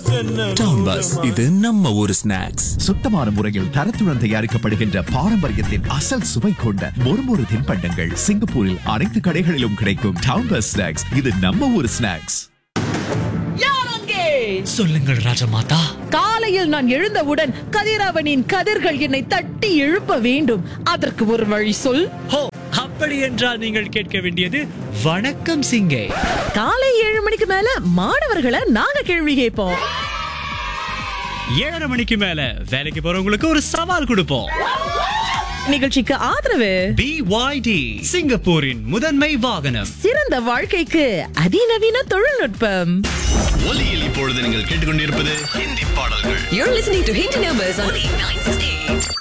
Town bus இது நம்ம ஊரு ஸ்நாக்ஸ் சுத்தமான முறையில் தரத்துடன் தயாரிக்கப்படுகின்ற பாரம்பரியத்தின் அசல் சுவை கொண்ட மொறுமொறு தின்பண்டங்கள் சிங்கப்பூரில் அனைத்து கடைகளிலும் கிடைக்கும் டவுன் பஸ் ஸ்நாக்ஸ் இது நம்ம ஊர் ஸ்நாக்ஸ் சொல்லுங்கள் ராஜமாதா காலையில் நான் எழுந்தவுடன் கதிரவனின் கதிர்கள் என்னை தட்டி எழுப்ப வேண்டும் அதற்கு ஒரு வழி சொல் ஹோ அப்படி என்றால் நீங்கள் கேட்க வேண்டியது வணக்கம் சிங்கே காலை ஏழு மணிக்கு மேல மாணவர்களை நாங்க கேள்வி கேட்போம் ஏழரை மணிக்கு மேல வேலைக்கு போறவங்களுக்கு ஒரு சவால் கொடுப்போம் நிகழ்ச்சிக்கு ஆதரவு பிஒய்டி சிங்கப்பூரின் முதன்மை வாகனம் சிறந்த வாழ்க்கைக்கு அதிநவீன தொழில்நுட்பம் ஒலியில் இப்பொழுது நீங்கள் கேட்டுக்கொண்டிருப்பது ஹிந்தி பாடல்கள் You're listening to Hindi Numbers on 898.